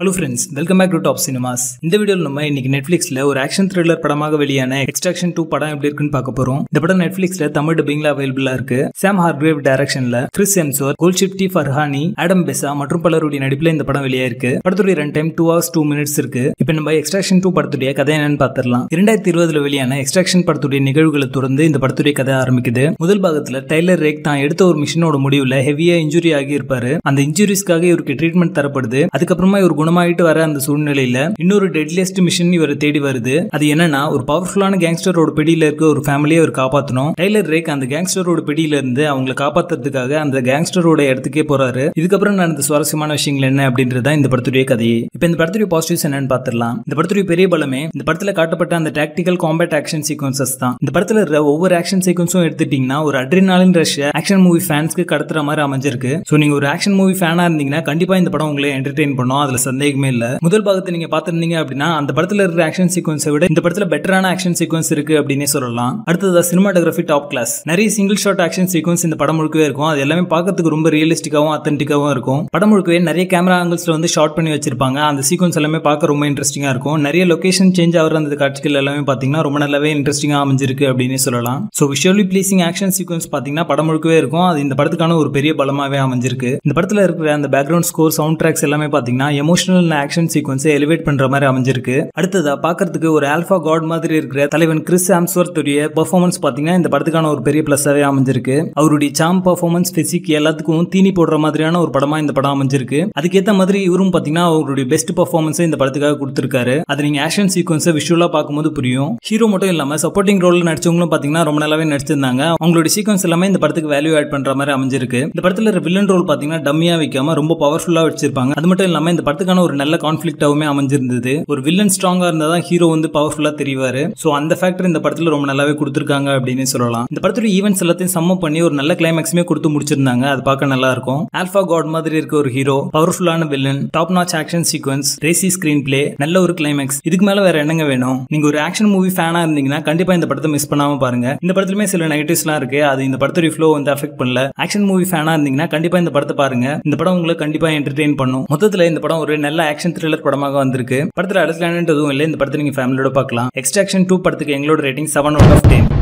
hello friends welcome back to Top Cinemas இந்த வீடியோவில் நம்ம இன்னைக்கு நெட்ஃபிளிக்ஸ்ல ஒரு ஆக்ஷன் த்ரில்லர் படமாக வெளியான எக்ஸ்ட்ராக்ஷன் டூ படம் எப்படி இருக்குன்னு பார்க்க போறோம் இந்த படம் நெட்ஃபிளிக்ஸ்ல தமிழ் டப்பிங்ல அவைலபிளா இருக்கு சாம் ஹார்க்ரேவ் டைரக்ஷன்ல Chris Hemsworth Golshifteh Farahani Adam Bessa மற்றும் பலருடைய நடிப்புல இந்த படம் வெளியாயிருக்கு படத்துடைய run time two hours two minutes இருக்கு இப்போ நம்ம எக்ஸ்ட்ராக்ஷன் டூ படத்துடைய கதை என்னன்னு பார்த்துடலாம் இரண்டாயிரத்தி இருபதுல வெளியான எக்ஸ்ட்ராக்ஷன் படத்துடைய நிகழ்வுகளை தொடர்ந்து இந்த படத்துடைய கதை ஆரம்பிக்குது முதல் பாகத்துல டைலர் ரேக் தான் எடுத்த ஒரு மிஷினோட முடிவுல ஹெவியா இன்ஜுரி ஆகி இருப்பாரு அந்த இன்ஜுரிஸ்க்காக இவருக்கு ட்ரீட்மெண்ட் தரப்படுது அதுக்கப்புறமா இவர் குணமாயிட்டு வர அந்த சூழ்நிலையில இன்னொரு டெட்லியஸ்ட் மிஷன் இவர் தேடி வருது அது என்னன்னா ஒரு பவர்ஃபுல்லான கேங்ஸ்டரோட பிடியில இருக்க ஒரு ஃபேமிலியை அவர் காப்பாத்தணும் டைலர் ரேக் அந்த கேங்ஸ்டரோட பிடியில இருந்து அவங்களை காப்பாத்துறதுக்காக அந்த கேங்ஸ்டரோட இடத்துக்கே போறாரு இதுக்கப்புறம் நடந்த சுவாரஸ்யமான விஷயங்கள் என்ன அப்படின்றத இந்த படத்துடைய கதையே இப்போ இந்த படத்துடைய பாசிட்டிவ்ஸ் என்னன்னு பார்த்துடலாம் இந்த படத்துடைய பெரிய பலமே இந்த படத்துல காட்டப்பட்ட அந்த டாக்டிக்கல் காம்பேட் ஆக்ஷன் சீக்வன்சஸ் தான் இந்த படத்துல இருக்கிற ஒவ்வொரு ஆக்ஷன் சீக்வன்ஸும் எடுத்துட்டீங்கன்னா ஒரு அட்ரினாலின் ரஷ் ஆக்ஷன் மூவி ஃபேன்ஸ்க்கு கடத்துற மாதிரி அமைஞ்சிருக்கு ஸோ நீங்க ஒரு ஆக்ஷன் மூவி ஃபேனா இருந்தீங்கன்னா கண்டிப்பா இந்த படம் உங்களை என்டர்டெயின் பண்ணும் அதுல சந்தேகமே இல்ல முதல் பாகத்தை நீங்க பார்த்திருந்தீங்க அப்படின்னா அந்த படத்துல இருக்கிற ஆக்ஷன் சீக்வன்ஸை விட இந்த படத்துல பெட்டரான ஆக்ஷன் சீக்வன்ஸ் இருக்கு அப்படின்னே சொல்லலாம் அடுத்ததா சினிமாட்டோகிராஃபி டாப் கிளாஸ் நிறைய சிங்கிள் ஷாட் ஆக்ஷன் சீக்வன்ஸ் இந்த படம் முழுக்கவே இருக்கும் அது எல்லாமே பார்க்கறதுக்கு ரொம்ப ரியலிஸ்டிக்காவும் அத்தன்டிக்காவும் இருக்கும் படம் முழுக்கவே நிறைய கேமரா ஆங்கிள்ஸ்ல வந்து ஷார்ட் பண்ணி வச்சிருப்பாங்க அந்த சீக்வன்ஸ் எல்லாமே பார்க்க ரொம்ப இன்ட்ரெஸ்டிங்கா இருக்கும் நிறைய லொகேஷன் சேஞ்ச் ஆகிற அந்த காட்சிகள் எல்லாமே பாத்தீங்கன்னா ரொம்ப நல்லாவே இன்ட்ரெஸ்டிங்கா அமைஞ்சிருக்கு அப்படின்னு சொல்லலாம் so visually pleasing action sequence பாத்தீங்கன்னா படம் முழுக்கவே இருக்கும் அது இந்த படத்துக்கான ஒரு பெரிய பலமாவே அமைஞ்சிருக்கு இந்த படத்துல இருக்கிற அந்த பேக்ரவுண்ட் ஸ்கோர் சவுண்ட் ட்ராக்ஸ் எல்லாமே பாத்தீங்கன்னா எமோஷனல் ஆக்ஷன் சீக்வன்ஸை எலிவேட் பண்ற மாதிரி அமைஞ்சிருக்கு அடுத்ததா பாக்குறதுக்கு ஒரு ஆல்பா காட் மாதிரி இருக்கிற தலைவன் கிறிஸ் ஆம்ஸ்வர்த்துடைய பெர்ஃபார்மன்ஸ் பாத்தீங்கன்னா இந்த படத்துக்கான ஒரு பெரிய பிளஸ்ஸாவே அமைஞ்சிருக்கு அவருடைய சாம் பெர்ஃபார்மன்ஸ் பிசிக் எல்லாத்துக்கும் தீனி போடுற மாதிரியான ஒரு படமா இந்த படம் அமைஞ்சிருக்கு அதுக்கேத்த மாதிரி இவரும் பாத்தீங்கன்னா அவருடைய பெஸ்ட் பெர்ஃபார்மன்ஸை இந்த படத்துக்காக கொடுத்திருக்காரு அது நீங்க ஆக்ஷன் சீக்வன்ஸை விஷுவலா பார்க்கும்போது புரியும் ஹீரோ மட்டும் இல்லாம சப்போர்ட்டிங் ரோல் நடிச்சவங்களும் பாத்தீங்கன்னா ரொம்ப நல்லாவே நடிச்சிருந்தாங்க அவங்களுடைய சீக்வன்ஸ் எல்லாமே இந்த படத்துக்கு வேல்யூ ஆட் பண்ற மாதிரி அமைஞ்சிருக்கு இந்த படத்துல இருக்கிற வில்லன் ரோல் பாத்தீங்கன்னா டம்மியா வைக்காம ரொம்ப பவர்ஃபுல்லா வச்சிருப்பாங்க அது மட்டும் இல்லாம இந்த படத்துக்கான ஒரு நல்ல கான்ஃபிளிக்டாவுமே அமைஞ்சிருந்தது ஒரு வில்லன் ஸ்ட்ராங்கா இருந்தா தான் ஹீரோ வந்து பவர்ஃபுல்லா தெரிவாரு சோ அந்த ஃபேக்டர் இந்த படத்துல ரொம்ப நல்லாவே கொடுத்திருக்காங்க அப்படின்னு சொல்லலாம் இந்த படத்துல ஈவெண்ட்ஸ் எல்லாத்தையும் சம்ம பண்ணி ஒரு நல்ல கிளைமேக்ஸுமே கொடுத்து முடிச்சிருந்தாங்க அது பார்க்க நல்லா இருக்கும் ஆல்பா காட் மாதிரி இருக்க ஒரு ஹீரோ பவர்ஃபுல்லான villain top notch action sequence racy screenplay நல்ல ஒரு கிளைமேக்ஸ் இதுக்கு மேல வேற என்னங்க வேணும் நீங்க ஒரு ஆக்ஷன் மூவி ஃபேனா இருந்தீங்கன்னா கண்டிப்பா இந்த படத்தை மிஸ் பண்ணாம பாருங்க இந்த படத்துலயுமே சில நெகட்டிவ்ஸ்லாம் இருக்கு அது இந்த படத்துடைய ஃப்ளோ வந்து அஃபெக்ட் பண்ணல ஆக்ஷன் மூவி ஃபேனா இருந்தீங்கன்னா கண்டிப்பா இந்த படத்தை பாருங்க இந்த படம் உங்களை கண்டிப்பா என்டர்டெயின் பண்ணும் மொத்தத்துல இந்த படம் ஒரு நல்ல ஆக்ஷன் த்ரில்லர் படமாக வந்திருக்கு படத்துல அடிச்சலானது எதுவும் இல்லை இந்த படத்தை நீங்க ஃபேமிலியோட பார்க்கலாம் எக்ஸ்ட்ராக்ஷன் டூ படத்துக்கு எங்களோட rating seven out of ten